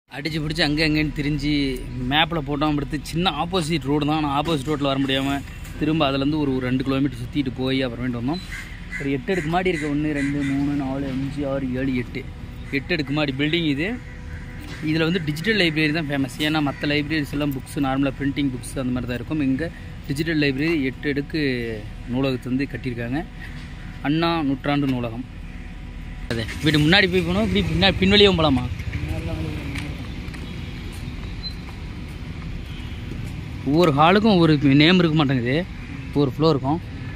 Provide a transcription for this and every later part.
அடிச்சு பிடிச்சி அங்கே அங்கேன்னு திரிஞ்சு மேப்பில் போட்டோம் எடுத்து சின்ன ஆப்போசிட் ரோடு தான் ஆனால் ஆப்போசிட் ரோட்டில் வர முடியாமல் திரும்ப அதுலேருந்து ஒரு ஒரு ரெண்டு கிலோமீட்டர் சுற்றிட்டு போய் அப்புறமேட்டு வந்தோம் ஒரு எட்டு அடுக்கு மாடி இருக்குது ஒன்று ரெண்டு மூணு நாலு அஞ்சு ஆறு ஏழு எட்டு எட்டு அடுக்கு மாடி பில்டிங் இது இதில் வந்து டிஜிட்டல் லைப்ரரி தான் ஃபேமஸ் ஏன்னா மற்ற லைப்ரரிஸ் எல்லாம் புக்ஸ் நார்மலாக பிரிண்டிங் புக்ஸ் அந்த மாதிரி தான் இருக்கும் இங்கே டிஜிட்டல் லைப்ரரி எட்டு அடுக்கு நூலகத்தை வந்து கட்டியிருக்காங்க அண்ணா நூற்றாண்டு நூலகம் அதே வீட்டு முன்னாடி போய் போகணும் இப்படி பின்னாடி பின்வழியும் போகலாமா ஒவ்வொரு ஹாலுக்கும் ஒவ்வொரு நேம் இருக்க மாட்டேங்குது ஒவ்வொரு ஃப்ளோர் இருக்கும்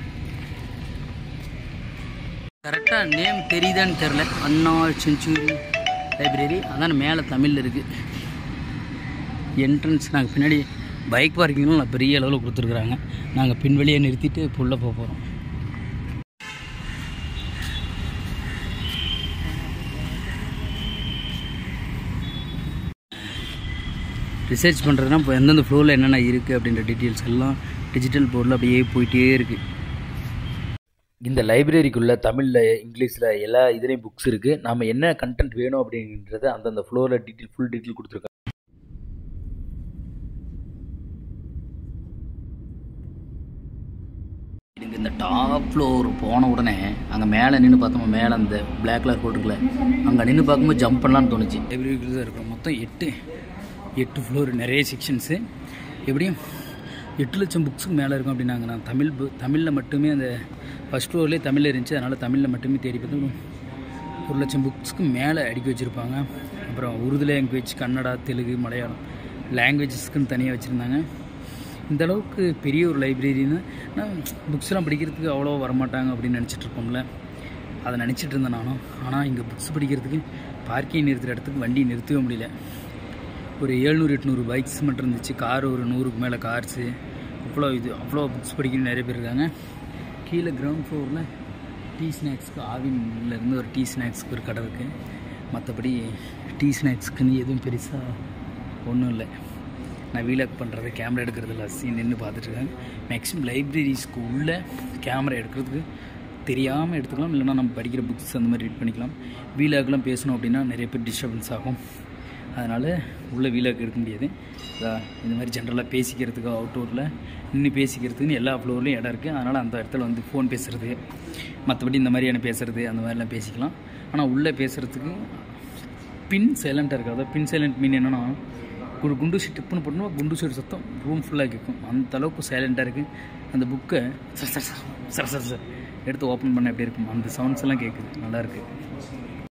கரெக்டாக நேம் தெரியுதான்னு தெரில அண்ணா செஞ்சுரி லைப்ரரி அதான் மேலே தமிழில் இருக்குது என்ட்ரன்ஸ் நாங்கள் பின்னாடி பைக் பார்க்கிங்லாம் நல்லா பெரிய அளவில் கொடுத்துருக்குறாங்க நாங்கள் பின்வழியை நிறுத்திட்டு இப்போ உள்ளே போக போகிறோம் ரிசர்ச் பண்ணுறதுனா இப்போ எந்தெந்த ஃப்ளோரில் என்னென்ன இருக்குது அப்படின்ற டீட்டெயில்ஸ் எல்லாம் டிஜிட்டல் போர்டில் அப்படியே போயிட்டே இருக்குது இந்த லைப்ரரிக்குள்ளே தமிழில் இங்கிலீஷில் எல்லா இதுலேயும் புக்ஸ் இருக்குது நாம் என்ன கண்டென்ட் வேணும் அப்படின்றத அந்தந்த ஃப்ளோரில் டீட்டெயில் ஃபுல் டீட்டெயில் கொடுத்துருக்காங்க எனக்கு இந்த டாப் ஃப்ளோர் போன உடனே அங்கே மேலே நின்று பார்த்தோமா மேலே அந்த பிளாக் கலர் போட்டுருக்குல அங்கே நின்று பார்க்கும்போது ஜம்ப் பண்ணலான்னு தோணுச்சு லைப்ரரிக்குள்ள தான் இருக்கிறோம் மொத்தம் எட்டு எட்டு ஃப்ளோர் நிறைய செக்ஷன்ஸு எப்படியும் எட்டு லட்சம் புக்ஸுக்கு மேலே இருக்கும் அப்படின்னாங்க நான் தமிழ் பு தமிழில் மட்டுமே அந்த ஃபஸ்ட் ஃப்ளோர்லேயே தமிழில் இருந்துச்சு அதனால் தமிழில் மட்டுமே தேடி பார்த்து ஒரு லட்சம் புக்ஸ்க்கு மேலே அடுக்கி வச்சுருப்பாங்க அப்புறம் உருது லாங்குவேஜ் கன்னடா தெலுங்கு மலையாளம் லாங்குவேஜஸ்க்குன்னு தனியாக வச்சுருந்தாங்க இந்த அளவுக்கு பெரிய ஒரு லைப்ரரின்னு நான் புக்ஸ்லாம் படிக்கிறதுக்கு அவ்வளோ வரமாட்டாங்க அப்படின்னு நினச்சிட்டு இருப்போம்ல அதை நினச்சிட்டு இருந்தேன் நானும் ஆனால் இங்கே புக்ஸ் படிக்கிறதுக்கு பார்க்கிங் நிறுத்துகிற இடத்துக்கு வண்டி நிறுத்தவே முடியல ஒரு ஏழ்நூறு எட்நூறு பைக்ஸ் மட்டும் இருந்துச்சு கார் ஒரு நூறுக்கு மேலே கார்ஸு அவ்வளோ இது அவ்வளோ புக்ஸ் படிக்கணும் நிறைய பேர் இருக்காங்க கீழே கிரவுண்ட் ஃப்ளோரில் டீ ஸ்நாக்ஸ்க்கு ஆவின்லேருந்து ஒரு டீ ஸ்நாக்ஸ்க்கு ஒரு கடை இருக்குது மற்றபடி டீ ஸ்நாக்ஸ்க்குன்னு எதுவும் பெருசாக ஒன்றும் இல்லை நான் வீலாக் பண்ணுறது கேமரா எடுக்கிறதுல சீன் நின்று பார்த்துட்ருக்கேன் மேக்ஸிமம் லைப்ரரிஸ்க்கு உள்ளே கேமரா எடுக்கிறதுக்கு தெரியாமல் எடுத்துக்கலாம் இல்லைனா நம்ம படிக்கிற புக்ஸ் அந்த மாதிரி ரீட் பண்ணிக்கலாம் வீலாக்லாம் பேசணும் அப்படின்னா நிறைய பேர் டிஸ்டர்பன்ஸ் ஆகும் அதனால் உள்ள வீலாக் எடுக்க முடியாது இதா இந்த மாதிரி ஜென்ரலாக பேசிக்கிறதுக்கு அவுட்டோரில் நின்று பேசிக்கிறதுக்குன்னு எல்லா ஃப்ளோர்லேயும் இடம் இருக்குது அதனால் அந்த இடத்துல வந்து ஃபோன் பேசுகிறது மற்றபடி இந்த மாதிரியான பேசுகிறது அந்த மாதிரிலாம் பேசிக்கலாம் ஆனால் உள்ளே பேசுகிறதுக்கு பின் சைலண்ட்டாக இருக்குது அதாவது பின் சைலண்ட் மீன் என்னென்னா ஒரு குண்டு ஷீட் டிப்புன்னு போட்டோம்னா குண்டு ஷீட் சத்தம் ரூம் ஃபுல்லாக கேட்கும் அந்த அளவுக்கு சைலண்ட்டாக இருக்குது அந்த புக்கை சர் சர் சர் சர் சர் சர் எடுத்து ஓப்பன் பண்ண எப்படி இருக்கும் அந்த சவுண்ட்ஸ் எல்லாம் கேட்குது நல்லா இருக்குது